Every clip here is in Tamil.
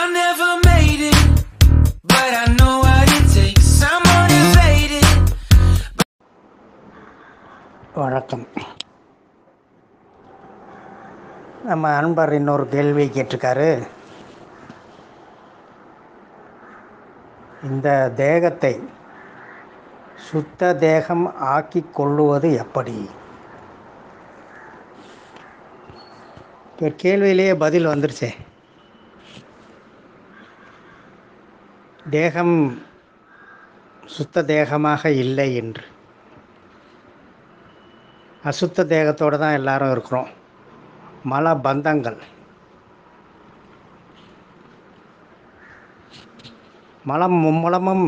I never made it, but I know what it takes. I'm motivated. வணக்கம் நம்ம அன்பர் இன்னொரு கேள்வி கேட்டிருக்காரு இந்த தேகத்தை சுத்த தேகம் ஆக்கிக் கொள்ளுவது எப்படி இப்போ கேள்வியிலேயே பதில் வந்துருச்சே தேகம் சுத்த தேகமாக இல்லை என்று அசுத்த தேகத்தோடு தான் எல்லாரும் இருக்கிறோம் மல பந்தங்கள் மலம் மும்மலமும்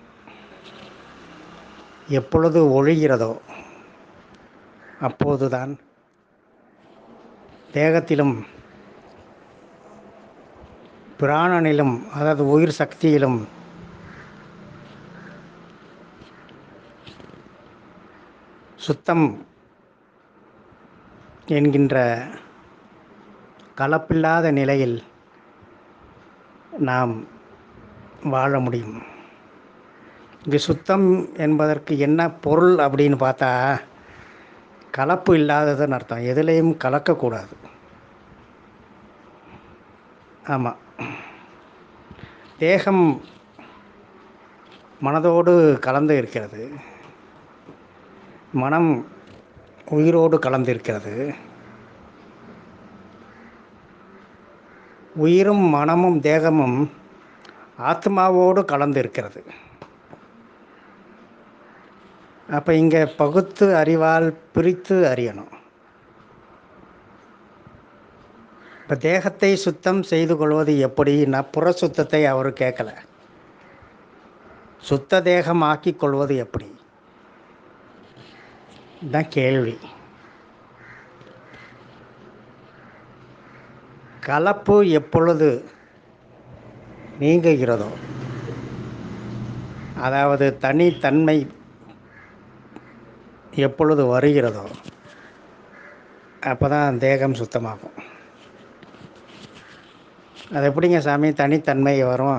எப்பொழுது ஒழிகிறதோ அப்போதுதான் தேகத்திலும் பிராணனிலும் அதாவது உயிர் சக்தியிலும் சுத்தம் என்கின்ற கலப்பில்லாத நிலையில் நாம் வாழ முடியும் இங்கு சுத்தம் என்பதற்கு என்ன பொருள் அப்படின்னு பார்த்தா கலப்பு இல்லாததுன்னு அர்த்தம் எதுலேயும் கலக்கக்கூடாது ஆமாம் தேகம் மனதோடு கலந்து இருக்கிறது மனம் உயிரோடு கலந்திருக்கிறது உயிரும் மனமும் தேகமும் ஆத்மாவோடு கலந்திருக்கிறது அப்போ இங்கே பகுத்து அறிவால் பிரித்து அறியணும் இப்போ தேகத்தை சுத்தம் செய்து கொள்வது எப்படின்னா புற சுத்தத்தை அவர் கேட்கல சுத்த தேகம் ஆக்கிக் கொள்வது எப்படி தான் கேள்வி கலப்பு எப்பொழுது நீங்குகிறதோ அதாவது தனித்தன்மை எப்பொழுது வருகிறதோ அப்போ தான் தேகம் சுத்தமாகும் அது எப்படிங்க சாமி தனித்தன்மை வரும்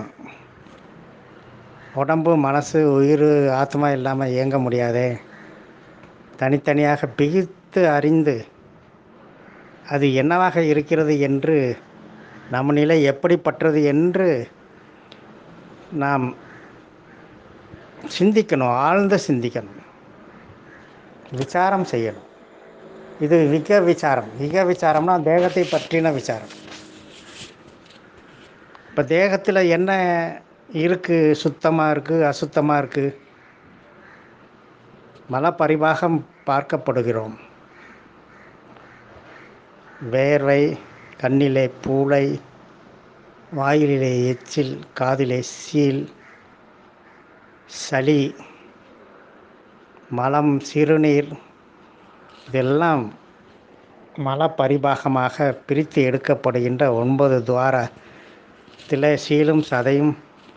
உடம்பு மனசு உயிர் ஆத்மா இல்லாமல் இயங்க முடியாதே தனித்தனியாக பிரித்து அறிந்து அது என்னவாக இருக்கிறது என்று நம் நிலை எப்படிப்பட்டது என்று நாம் சிந்திக்கணும் ஆழ்ந்து சிந்திக்கணும் விசாரம் செய்யணும் இது விக விசாரம் விக விசாரம்னா தேகத்தை பற்றின விசாரம் இப்போ தேகத்தில் என்ன இருக்குது சுத்தமாக இருக்குது அசுத்தமாக இருக்குது மல பரிபாகம் பார்க்கப்படுகிறோம் வேர்வை கண்ணிலே பூளை வாயிலே எச்சில் காதிலே சீல் சளி மலம் சிறுநீர் இதெல்லாம் மல பரிபாகமாக பிரித்து எடுக்கப்படுகின்ற ஒன்பது துவாரத்தில் சீலும் சதையும்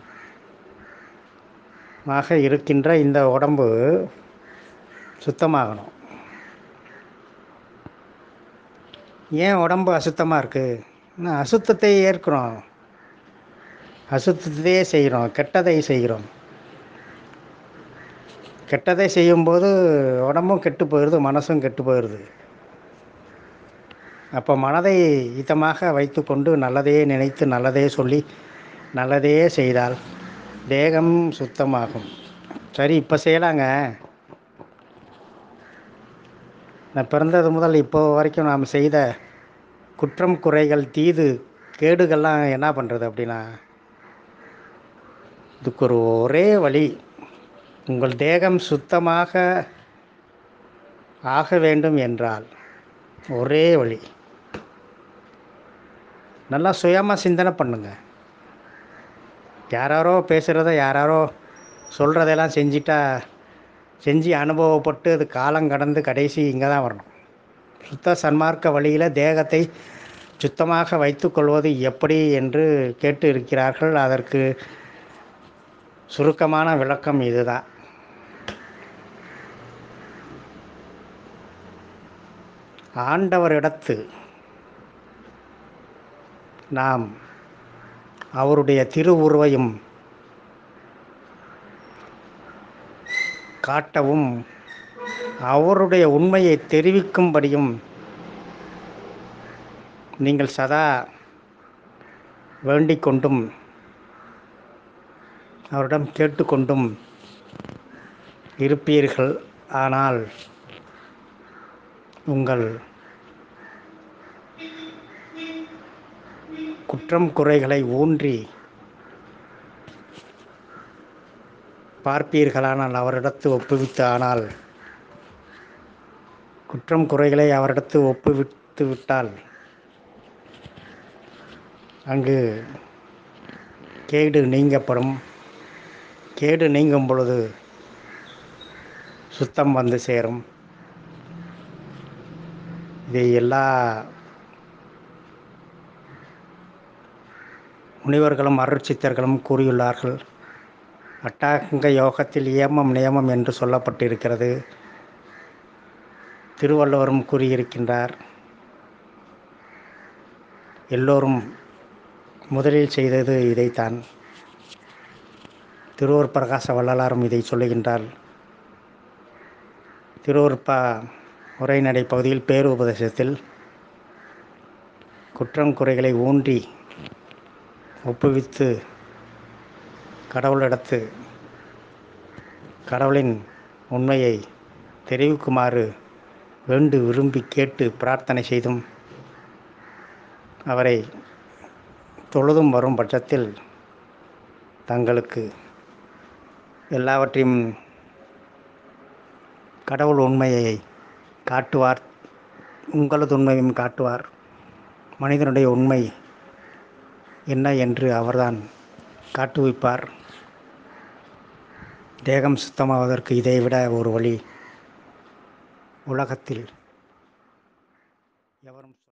மாக இருக்கின்ற இந்த உடம்பு சுத்தமாகணும் ஏன் உடம்பு அசுத்தமாக இருக்குது அசுத்தத்தை ஏற்கிறோம் அசுத்தத்தையே செய்கிறோம் கெட்டதை செய்கிறோம் கெட்டதை செய்யும்போது உடம்பும் கெட்டு போயிடுது மனசும் கெட்டு போயிடுது அப்போ மனதை இதமாக வைத்துக்கொண்டு நல்லதே நினைத்து நல்லதே சொல்லி நல்லதே செய்தால் தேகம் சுத்தமாகும் சரி இப்போ செய்யலாங்க நான் பிறந்தது முதல் இப்போ வரைக்கும் நாம் செய்த குற்றம் குறைகள் தீது கேடுகள்லாம் என்ன பண்ணுறது அப்படின்னா இதுக்கு ஒரு ஒரே வழி உங்கள் தேகம் சுத்தமாக ஆக வேண்டும் என்றால் ஒரே வழி நல்லா சுயமாக சிந்தனை பண்ணுங்க யாராரோ பேசுகிறத யாராரோ சொல்கிறதெல்லாம் செஞ்சிட்டா செஞ்சு அனுபவப்பட்டு அது காலம் கடந்து கடைசி இங்கே தான் வரணும் சுத்த சன்மார்க்க வழியில் தேகத்தை சுத்தமாக வைத்துக்கொள்வது எப்படி என்று கேட்டு இருக்கிறார்கள் அதற்கு சுருக்கமான விளக்கம் இதுதான் ஆண்டவரிடத்து நாம் அவருடைய திருவுருவையும் காட்டவும் அவருடைய உண்மையை தெரிவிக்கும்படியும் நீங்கள் சதா வேண்டிக் கொண்டும் அவரிடம் கேட்டுக்கொண்டும் இருப்பீர்கள் ஆனால் உங்கள் குற்றம் குறைகளை ஊன்றி பார்ப்பீர்களானால் அவரிடத்து ஒப்புவித்து ஆனால் குற்றம் குறைகளை அவரிடத்து ஒப்புவித்து விட்டால் அங்கு கேடு நீங்கப்படும் கேடு நீங்கும் பொழுது சுத்தம் வந்து சேரும் இதை எல்லா முனிவர்களும் அருட்சித்தர்களும் கூறியுள்ளார்கள் அட்டாங்க யோகத்தில் ஏமம் நியமம் என்று சொல்லப்பட்டிருக்கிறது திருவள்ளுவரும் கூறியிருக்கின்றார் எல்லோரும் முதலில் செய்தது இதைத்தான் திருவூர் பிரகாச வள்ளலாரும் இதை சொல்லுகின்றார் திருவூர்பா உரைநடை பகுதியில் பேருபதேசத்தில் குற்றம் குறைகளை ஊன்றி ஒப்புவித்து கடவுளிடத்து கடவுளின் உண்மையை தெரிவிக்குமாறு வேண்டு விரும்பி கேட்டு பிரார்த்தனை செய்தும் அவரை தொழுதும் வரும் பட்சத்தில் தங்களுக்கு எல்லாவற்றையும் கடவுள் உண்மையை காட்டுவார் உங்களது உண்மையும் காட்டுவார் மனிதனுடைய உண்மை என்ன என்று அவர்தான் காட்டுவிப்பார் தேகம் சுத்தமாவதற்கு இதைவிட ஒரு வழி உலகத்தில் எவரும்